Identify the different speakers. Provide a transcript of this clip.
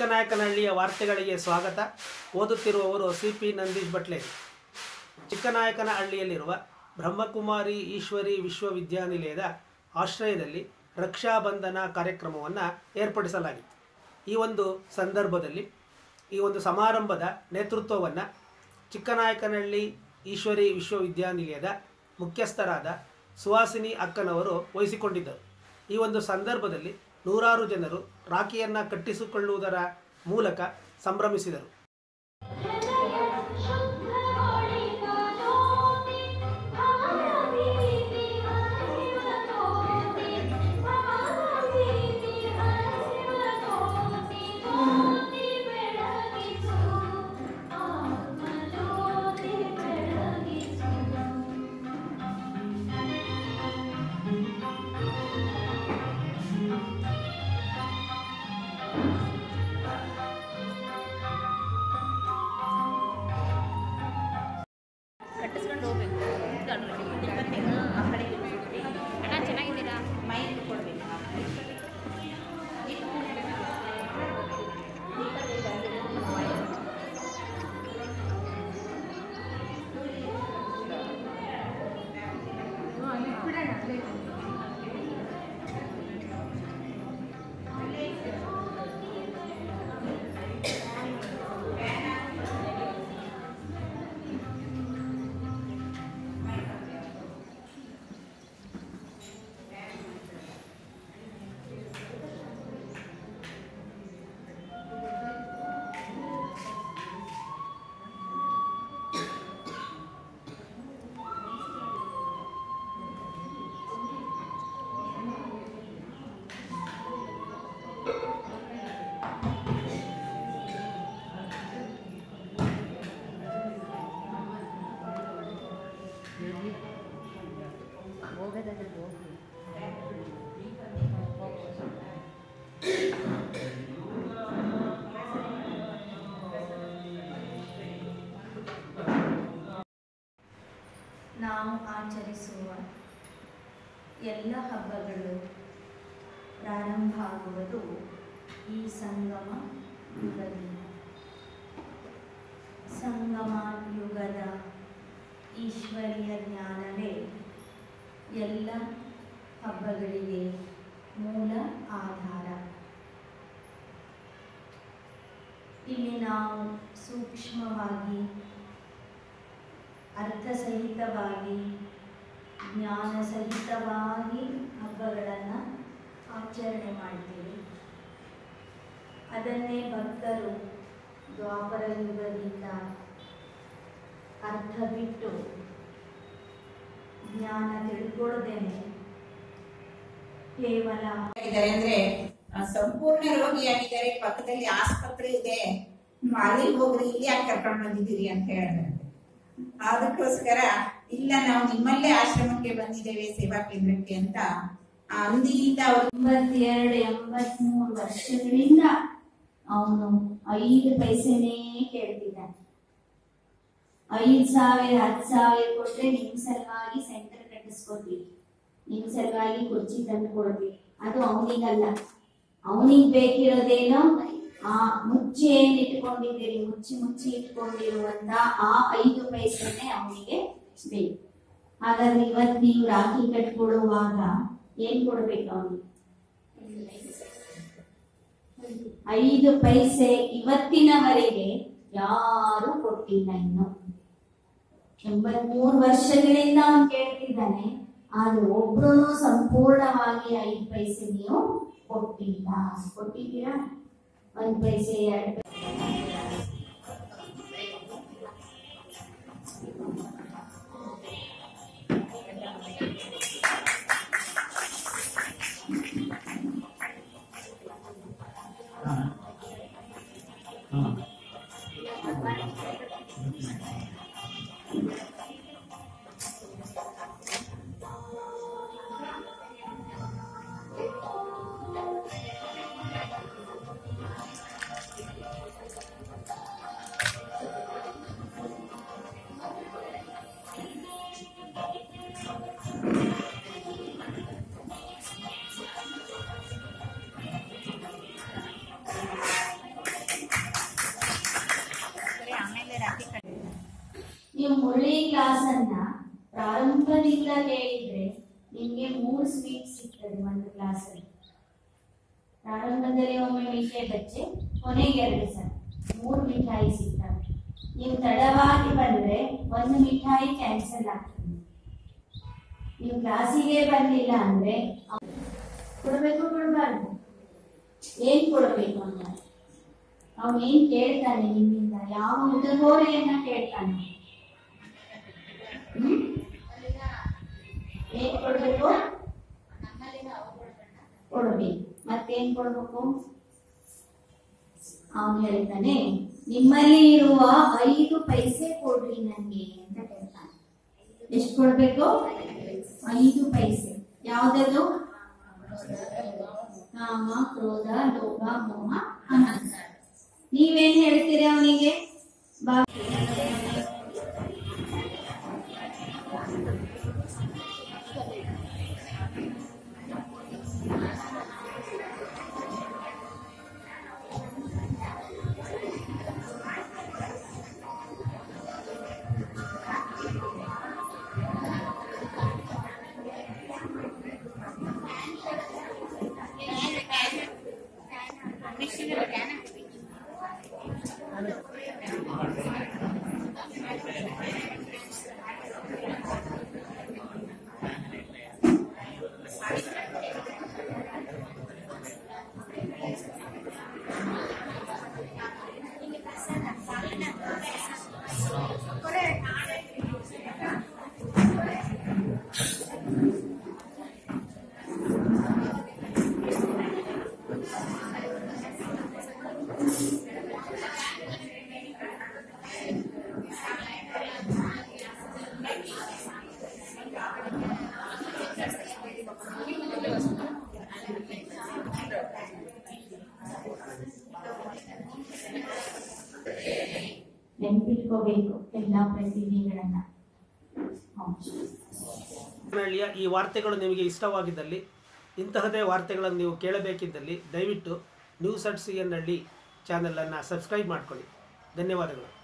Speaker 1: ಚಿಕ್ಕನಾಯಕನಹಳ್ಳಿಯ ವಾರ್ತೆಗಳಿಗೆ ಸ್ವಾಗತ ಓದುತ್ತಿರುವವರು ಸಿ ಪಿ ನಂದೀಶ್ ಬಟ್ಲೆ ಚಿಕ್ಕನಾಯಕನಹಳ್ಳಿಯಲ್ಲಿರುವ ಬ್ರಹ್ಮಕುಮಾರಿ ಈಶ್ವರಿ ವಿಶ್ವವಿದ್ಯಾನಿಲಯದ ಆಶ್ರಯದಲ್ಲಿ ರಕ್ಷಾಬಂಧನ ಕಾರ್ಯಕ್ರಮವನ್ನು ಏರ್ಪಡಿಸಲಾಗಿತ್ತು ಈ ಒಂದು ಸಂದರ್ಭದಲ್ಲಿ ಈ ಒಂದು ಸಮಾರಂಭದ ನೇತೃತ್ವವನ್ನು ಚಿಕ್ಕನಾಯಕನಹಳ್ಳಿ ಈಶ್ವರಿ ವಿಶ್ವವಿದ್ಯಾನಿಲಯದ ಮುಖ್ಯಸ್ಥರಾದ ಸುಹಾಸಿನಿ ಅಕ್ಕನವರು ವಹಿಸಿಕೊಂಡಿದ್ದರು ಈ ಒಂದು ಸಂದರ್ಭದಲ್ಲಿ ನೂರಾರು ಜನರು ರಾಖಿಯನ್ನು ಕಟ್ಟಿಸಿಕೊಳ್ಳುವುದರ ಮೂಲಕ ಸಂಭ್ರಮಿಸಿದರು
Speaker 2: ಕಟ್ಟಿಸ್ಕೊಂಡು ಹೋಗ್ಬೇಕು ಕುತ್ಕೊಂಡ್ರೆ. ಆ ಕಡೆ ಅಣ್ಣ ಚೆನ್ನಾಗಿದ್ದೀರಾ ಮೈಕ್ ಕೊಡ್ಬೇಕು
Speaker 3: ನಾವು ಆಚರಿಸುವ ಎಲ್ಲ ಹಬ್ಬಗಳು ಪ್ರಾರಂಭ ಆಗುವುದು ಈ ಸಂಗಮ ಯುಗದಿಂದ ಸಂಗಮ ಯುಗದ ಈಶ್ವರಿಯ ಜ್ಞಾನವೇ ಎಲ್ಲ ಹಬ್ಬಗಳಿಗೆ ಮೂಲ ಆಧಾರ ಇಲ್ಲಿ ನಾವು ಸೂಕ್ಷ್ಮವಾಗಿ ಅರ್ಥಸಹಿತವಾಗಿ ಜ್ಞಾನ ಸಹಿತವಾಗಿ ಹಬ್ಬಗಳನ್ನು ಆಚರಣೆ ಮಾಡ್ತೀವಿ ಅದನ್ನೇ ಭಕ್ತರು ದ್ವಾಪರ ಯುಗದಿಂದ ಅರ್ಥ ಬಿಟ್ಟು ಜ್ಞಾನ ತಿಳ್ಕೊಳ್ಳದೇನೆ ಕೇವಲ
Speaker 4: ಇದ್ದಾರೆ ಅಂದ್ರೆ ಆ, ಸಂಪೂರ್ಣ ರೋಗಿಯಾಗಿದ್ದಾರೆ ಪಕ್ಕದಲ್ಲಿ ಆಸ್ಪತ್ರೆ ಇದೆ ನೀವು ಅಲ್ಲಿಗೆ ಹೋಗ್ರಿ ಇಲ್ಲಿ ಯಾಕೆ ಕರ್ಕೊಂಡು ಬಂದಿದ್ದೀರಿ ಅಂತ ಹೇಳಿದ್ರೆ ಅದಕ್ಕೋಸ್ಕರ ಇಲ್ಲ ನಾವು ನಿಮ್ಮಲ್ಲೇ ಆಶ್ರಮಕ್ಕೆ ಬಂದಿದ್ದೇವೆ ಸೇವಾ ಕೇಂದ್ರಕ್ಕೆ ಅಂತ ಆ ಅಂದಿನಿಂದ ಅವರು
Speaker 3: ಎಂಬತ್ತೆರಡು ಎಂಬತ್ಮೂರು ವರ್ಷಗಳಿಂದ ಅವನು ಐದು ಪೈಸೆನೇ ಕೇಳ್ತಿದ್ದಾನೆ ಐದು ಸಾವಿರ ಹತ್ತು ಸಾವಿರ ಕೊಟ್ರೆ ನಿಮ್ ಸಲುವಾಗಿ ಸೆಂಟರ್ ಕಟ್ಟಿಸ್ಕೊತೀವಿ ನಿಮ್ ಸಲುವಾಗಿ ಕುರ್ಚಿ ತಂದು ಕೊಡ್ತೀವಿ ಅದು ಅವನಿಗಲ್ಲ ಅವನಿಗೆ ಬೇಕಿರೋದೇನೋ ಆ ಮುಚ್ಚಿ ಏನ್ ಇಟ್ಕೊಂಡಿದ್ದೀರಿ ಮುಚ್ಚಿ ಮುಚ್ಚಿ ಇಟ್ಕೊಂಡಿರುವಂತ ಆ ಐದು ಪೈಸೆನೆ ಅವನಿಗೆ ಬೇಕು ಹಾಗಾದ್ರೆ ಇವತ್ತು ನೀವು ರಾಖಿ ಕಟ್ಕೊಡುವಾಗ ಏನ್ ಕೊಡ್ಬೇಕು ಅವನಿಗೆ ಐದು ಪೈಸೆ ಇವತ್ತಿನವರೆಗೆ ಯಾರು ಕೊಟ್ಟಿಲ್ಲ ಇನ್ನು ಎಂಬತ್ಮೂರು ವರ್ಷಗಳಿಂದ ಅವನು ಕೇಳ್ತಿದ್ದಾನೆ ಆದ್ರೆ ಒಬ್ರು ಸಂಪೂರ್ಣವಾಗಿ ಐದು ಪೈಸೆ ನೀವು ಕೊಟ್ಟಿಲ್ಲ ಕೊಟ್ಟಿದ್ದೀರಾ ಒಂದ್ ಪೈಸೆ ಎರಡು ಪೈಸೆ ನೀವು ಮುರಳಿ ಕ್ಲಾಸ್ ಅನ್ನ ಪ್ರಾರಂಭದಿಂದ ಕೇಳಿದ್ರೆ ನಿಮ್ಗೆ ಮೂರು ಸ್ವೀಟ್ ಸಿಗ್ತದೆ ಒಂದು ಕ್ಲಾಸ್ ಅಲ್ಲಿ ಪ್ರಾರಂಭದಲ್ಲಿ ಒಮ್ಮೆ ಮಿಠಾಯಿ ಬಚ್ಚೆ ಕೊನೆಗೆ ಎರಡು ಸಲ ಮೂರು ಮಿಠಾಯಿ ಸಿಗ್ತವೆ ನೀವು ತಡವಾಗಿ ಬಂದ್ರೆ ಒಂದು ಮಿಠಾಯಿ ಕ್ಯಾನ್ಸಲ್ ಆಗ್ತದೆ ನೀವು ಕ್ಲಾಸಿಗೆ ಬರ್ಲಿಲ್ಲ ಅಂದ್ರೆ ಕೊಡಬೇಕು ಕೊಡಬಾರ್ದು ಏನ್ ಕೊಡಬೇಕು ಅಂತ ಅವನು ಏನ್ ಕೇಳ್ತಾನೆ ನಿಮ್ಮಿಂದ ಯಾವ ಉಡುಗೊರೆಯನ್ನ ಕೇಳ್ತಾನೆ ಹ್ಮ್ ಏನ್ ಕೊಡ್ಬೇಕು ಕೊಡಬೇಕು ಮತ್ತೇನ್ ಕೊಡ್ಬೇಕು ಅವನು ಹೇಳ್ತಾನೆ ನಿಮ್ಮಲ್ಲಿ ಇರುವ ಐದು ಪೈಸೆ ಕೊಡ್ರಿ ನಂಗೆ ಅಂತ ಕೇಳ್ತಾನೆ ಎಷ್ಟು ಕೊಡ್ಬೇಕು ಐದು ಪೈಸೆ ಯಾವ್ದದು ಕಾಮ ಕ್ರೋಧ ಲೋಭ ಮೋಹ ಅಹಂಕಾರ ನೀವೇನ್ ಹೇಳ್ತೀರಿ ಅವನಿಗೆ ಬಾ ನೆನ್ಪಿಟ್ಕೋಬೇಕು ಎಲ್ಲಾ ಪ್ರತಿಭೆಗಳನ್ನ ಹೌದು.
Speaker 1: ಹಳ್ಳಿಯ ಈ ವಾರ್ತೆಗಳು ನಿಮಗೆ ಇಷ್ಟವಾಗಿದ್ದಲ್ಲಿ ಇಂತಹದೇ ವಾರ್ತೆಗಳನ್ನು ನೀವು ಕೇಳಬೇಕಿದ್ದಲ್ಲಿ ದಯವಿಟ್ಟು ನ್ಯೂಸ್ ಅಟ್ ಸಿ ಎನ್ ಹಳ್ಳಿ ಚಾನಲನ್ನು ಸಬ್ಸ್ಕ್ರೈಬ್ ಮಾಡ್ಕೊಳ್ಳಿ ಧನ್ಯವಾದಗಳು